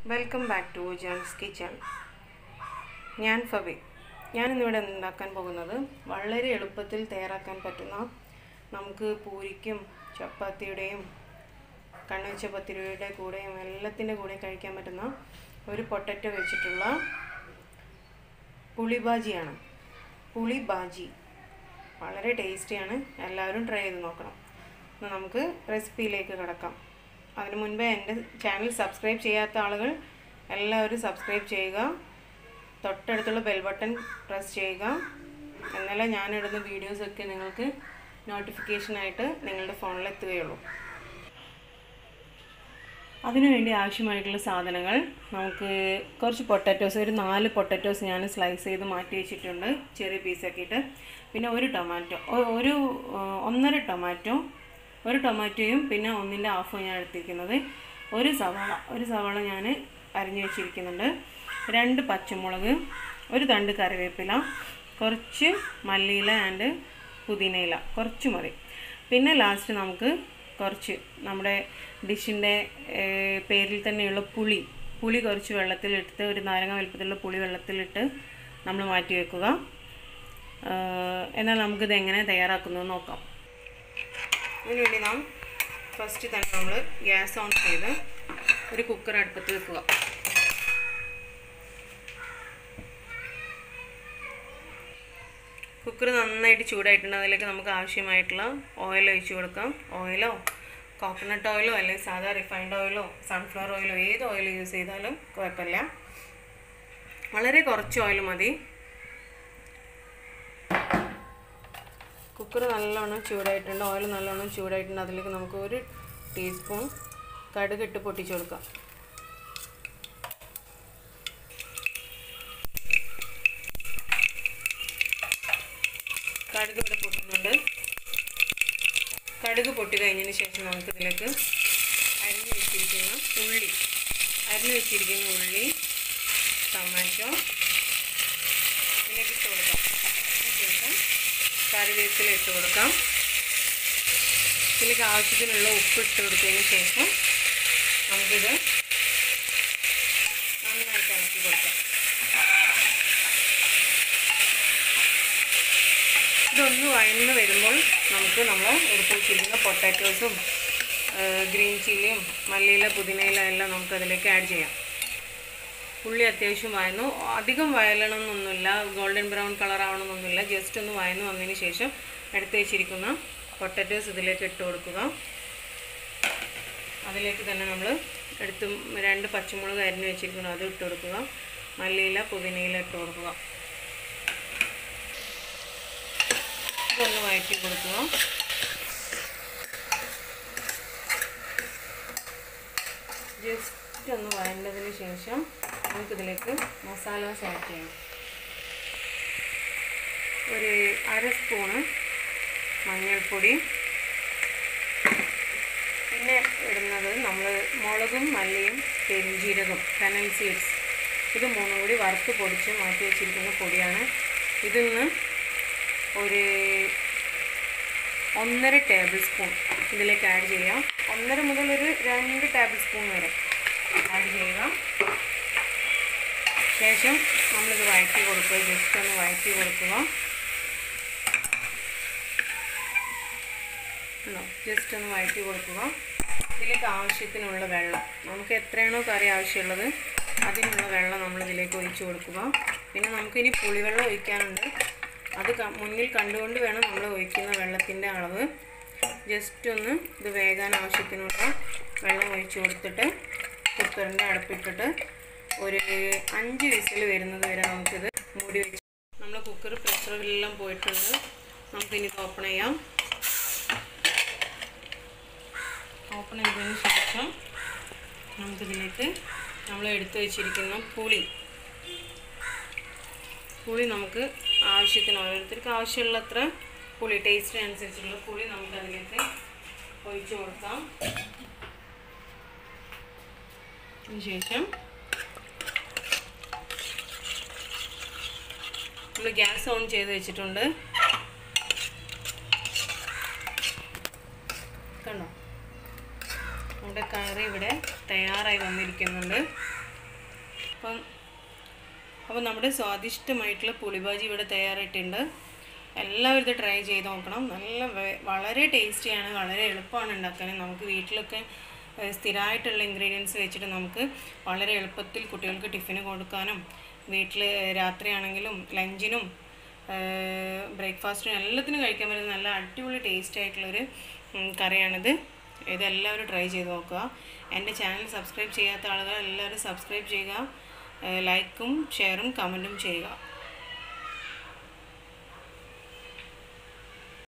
welcome back to Jan's kitchen ഞാൻ ഫബി ഞാനിന്നിവിടെ ഉണ്ടാക്കാൻ പോകുന്നത് വളരെ എളുപ്പത്തിൽ തയ്യാറാക്കാൻ പറ്റുന്ന നമുക്ക് പൂരിക്കും ചപ്പാത്തിയുടെയും കണ്ണുവച്ച പത്തിരിയുടെ കൂടെയും എല്ലാത്തിൻ്റെ കൂടെ കഴിക്കാൻ പറ്റുന്ന ഒരു പൊട്ടറ്റോ വെച്ചിട്ടുള്ള പുളിബാജിയാണ് പുളിബാജി വളരെ ടേസ്റ്റിയാണ് എല്ലാവരും ട്രൈ ചെയ്ത് നോക്കണം എന്നാൽ നമുക്ക് റെസിപ്പിയിലേക്ക് കിടക്കാം അതിന് മുൻപേ എൻ്റെ ചാനൽ സബ്സ്ക്രൈബ് ചെയ്യാത്ത ആളുകൾ എല്ലാവരും സബ്സ്ക്രൈബ് ചെയ്യുക തൊട്ടടുത്തുള്ള ബെൽ ബട്ടൺ പ്രസ് ചെയ്യുക എന്നാലേ ഞാനിടുന്ന വീഡിയോസൊക്കെ നിങ്ങൾക്ക് നോട്ടിഫിക്കേഷനായിട്ട് നിങ്ങളുടെ ഫോണിൽ എത്തുകയുള്ളൂ അതിനുവേണ്ടി ആവശ്യമായിട്ടുള്ള സാധനങ്ങൾ നമുക്ക് കുറച്ച് പൊട്ടറ്റോസ് ഒരു നാല് പൊട്ടറ്റോസ് ഞാൻ സ്ലൈസ് ചെയ്ത് മാറ്റി വെച്ചിട്ടുണ്ട് ചെറിയ പീസാക്കിയിട്ട് പിന്നെ ഒരു ടൊമാറ്റോ ഒ- ഒരു ആ, ഒന്നര ടൊമാറ്റോ ഒരു ടൊമാറ്റോയും പിന്നെ ഒന്നിൻ്റെ ഹാഫും ഞാൻ എടുത്തിരിക്കുന്നത് ഒരു സവാള ഒരു സവാള ഞാൻ അരിഞ്ഞു വെച്ചിരിക്കുന്നുണ്ട് രണ്ട് പച്ചമുളക് ഒരു തണ്ട് കറിവേപ്പില കുറച്ച് മല്ലിയില ആൻഡ് പുതിനയില കുറച്ച് മതി പിന്നെ ലാസ്റ്റ് നമുക്ക് കുറച്ച് നമ്മുടെ ഡിഷിൻ്റെ പേരിൽ തന്നെയുള്ള പുളി പുളി കുറച്ച് വെള്ളത്തിലിട്ട് ഒരു നാരങ്ങ വലുപ്പത്തിലുള്ള പുളി വെള്ളത്തിലിട്ട് നമ്മൾ മാറ്റി വെക്കുക ഏഹ് എന്നാൽ നമുക്കിത് എങ്ങനെ തയ്യാറാക്കുന്നു എന്ന് നോക്കാം അതിനുവേണ്ടി നാം ഫസ്റ്റ് തന്നെ നമ്മൾ ഗ്യാസ് ഓൺ ചെയ്ത് ഒരു കുക്കർ അടുപ്പത്ത് വെക്കുക കുക്കർ നന്നായിട്ട് ചൂടായിട്ടുണ്ട് അതിലേക്ക് നമുക്ക് ആവശ്യമായിട്ടുള്ള ഓയിൽ ഒഴിച്ചു കൊടുക്കാം ഓയിലോ കോക്കനട്ട് ഓയിലോ അല്ലെങ്കിൽ സാധാ റിഫൈൻഡ് ഓയിലോ സൺഫ്ലവർ ഓയിലോ ഏത് ഓയിൽ യൂസ് ചെയ്താലും കുഴപ്പമില്ല വളരെ കുറച്ച് ഓയിൽ മതി കുക്കർ നല്ലോണം ചൂടായിട്ടുണ്ട് ഓയിൽ നല്ലോണം ചൂടായിട്ടുണ്ട് അതിലേക്ക് നമുക്ക് ഒരു ടീസ്പൂൺ കടുക് ഇട്ട് പൊട്ടിച്ചു കൊടുക്കാം കടുക് ഇവിടെ പൊട്ടുന്നുണ്ട് കടുക് പൊട്ടി കഴിഞ്ഞതിന് ശേഷം നമുക്ക് ഇതിലേക്ക് അരിഞ്ഞു വെച്ചിരിക്കുന്ന ഉള്ളി അരിഞ്ഞു വെച്ചിരിക്കുന്ന ഉള്ളി ടൊമാറ്റോ ഇതിലേക്ക് ഇട്ട് കൊടുക്കാം അതിനുശേഷം കറിവേപ്പില ഇട്ട് കൊടുക്കാം ഇതിലേക്ക് ആവശ്യത്തിനുള്ള ഉപ്പ് ഇട്ട് കൊടുത്തതിന് ശേഷം നമുക്കിത് നന്നായിട്ട് ഇളക്കി കൊടുക്കാം ഇതൊന്ന് വഴന്ന് വരുമ്പോൾ നമുക്ക് നമ്മൾ എടുത്ത് വെച്ചിരിക്കുന്ന പൊട്ടാറ്റോസും ഗ്രീൻ ചില്ലിയും മല്ലിയില പുതിനയില എല്ലാം നമുക്ക് അതിലേക്ക് ആഡ് ചെയ്യാം ഉള്ളി അത്യാവശ്യം വയന്നു അധികം വയലണമെന്നൊന്നുമില്ല ഗോൾഡൻ ബ്രൗൺ കളർ ആവണമെന്നൊന്നുമില്ല ജസ്റ്റ് ഒന്ന് വയന്ന് വന്നതിന് ശേഷം എടുത്ത് വെച്ചിരിക്കുന്ന പൊട്ടറ്റോസ് ഇതിലേക്ക് ഇട്ട് കൊടുക്കുക അതിലേക്ക് തന്നെ നമ്മൾ എടുത്ത് രണ്ട് പച്ചമുളക് അരിഞ്ഞ് വെച്ചിരിക്കുന്നു അത് ഇട്ട് കൊടുക്കുക മല്ലിയില പുതിനയില ഇട്ട് കൊടുക്കുക ഇതൊന്ന് വഴറ്റി കൊടുക്കുക ജസ്റ്റ് ഒന്ന് വഴണ്ടതിന് ശേഷം നമുക്കിതിലേക്ക് മസാലാസ് ആഡ് ചെയ്യാം ഒരു അര സ്പൂണ് മഞ്ഞൾപ്പൊടി പിന്നെ ഇടുന്നത് നമ്മൾ മുളകും മല്ലിയും പെരിഞ്ജീരകം കനൽ സീഡ്സ് ഇത് മൂന്നും കൂടി വറുത്ത് പൊടിച്ച് മാറ്റി വെച്ചിരിക്കുന്ന പൊടിയാണ് ഇതിൽ നിന്ന് ഒരു ഒന്നര ടേബിൾ സ്പൂൺ ഇതിലേക്ക് ആഡ് ചെയ്യാം ഒന്നര മുതൽ ഒരു രണ്ട് ടേബിൾ സ്പൂൺ വരെ ആഡ് ചെയ്യുക ശേഷം നമ്മളിത് വഴറ്റി കൊടുക്കുക ജസ്റ്റ് ഒന്ന് വഴറ്റി കൊടുക്കുക ജസ്റ്റ് ഒന്ന് വഴറ്റി കൊടുക്കുക ഇതിലേക്ക് ആവശ്യത്തിനുള്ള വെള്ളം നമുക്ക് എത്രയാണോ കറി ആവശ്യമുള്ളത് അതിനുള്ള വെള്ളം നമ്മൾ ഇതിലേക്ക് ഒഴിച്ചു കൊടുക്കുക പിന്നെ നമുക്കിനി പുളിവെള്ളം ഒഴിക്കാനുണ്ട് അത് ക- മുന്നിൽ കണ്ടുകൊണ്ട് വേണം നമ്മൾ ഒഴിക്കുന്ന വെള്ളത്തിൻ്റെ അളവ് ജസ്റ്റ് ഒന്ന് ഇത് വേകാൻ ആവശ്യത്തിനുള്ള വെള്ളം ഒഴിച്ചു കൊടുത്തിട്ട് കുക്കറിൻ്റെ അടുപ്പിട്ടിട്ട് ഒരു അഞ്ച് വിസിൽ വരുന്നത് വരെ നമുക്കിത് മൂടി വെച്ച് നമ്മൾ കുക്കർ പ്രഷറിലെല്ലാം പോയിട്ടുണ്ട് നമുക്കിനി ഇത് ഓപ്പൺ ചെയ്യാം ഓപ്പൺ ചെയ്തതിന് ശേഷം നമുക്കിതിലേക്ക് നമ്മൾ എടുത്തു വെച്ചിരിക്കുന്ന പുളി പുളി നമുക്ക് ആവശ്യത്തിന് ഓരോരുത്തർക്ക് ആവശ്യമുള്ളത്ര പുളി ടേസ്റ്റിനനുസരിച്ചുള്ള പുളി നമുക്ക് അതിലേക്ക് ഒഴിച്ചു കൊടുക്കാം അതിനുശേഷം നമ്മൾ ഗ്യാസ് ഓൺ ചെയ്ത് വെച്ചിട്ടുണ്ട് കണ്ടോ നമ്മുടെ കറി ഇവിടെ തയ്യാറായി വന്നിരിക്കുന്നുണ്ട് അപ്പം അപ്പോൾ നമ്മുടെ സ്വാദിഷ്ടമായിട്ടുള്ള പുളിബാജി ഇവിടെ തയ്യാറായിട്ടുണ്ട് എല്ലാവരും ഇത് ട്രൈ ചെയ്ത് നോക്കണം നല്ല വെ- വളരെ ടേസ്റ്റിയാണ് വളരെ എളുപ്പമാണ് ഉണ്ടാക്കാൻ നമുക്ക് വീട്ടിലൊക്കെ ഏഹ്, സ്ഥിരമായിട്ടുള്ള ഇൻഗ്രീഡിയൻസ് വെച്ചിട്ട് നമുക്ക് വളരെ എളുപ്പത്തിൽ കുട്ടികൾക്ക് ടിഫിന് കൊടുക്കാനും വീട്ടിൽ രാത്രിയാണെങ്കിലും ലഞ്ചിനും ബ്രേക്ക്ഫാസ്റ്റിനും എല്ലാത്തിനും കഴിക്കാൻ പറ്റുന്ന നല്ല അടിപൊളി ടേസ്റ്റ് ആയിട്ടുള്ളൊരു ഉം, കറിയാണിത് ഇതെല്ലാവരും ട്രൈ ചെയ്ത് നോക്കുക എൻ്റെ ചാനൽ സബ്സ്ക്രൈബ് ചെയ്യാത്ത ആളുകൾ എല്ലാവരും സബ്സ്ക്രൈബ് ചെയ്യുക ഏഹ്, ലൈക്കും ഷെയറും കമൻറ്റും ചെയ്യുക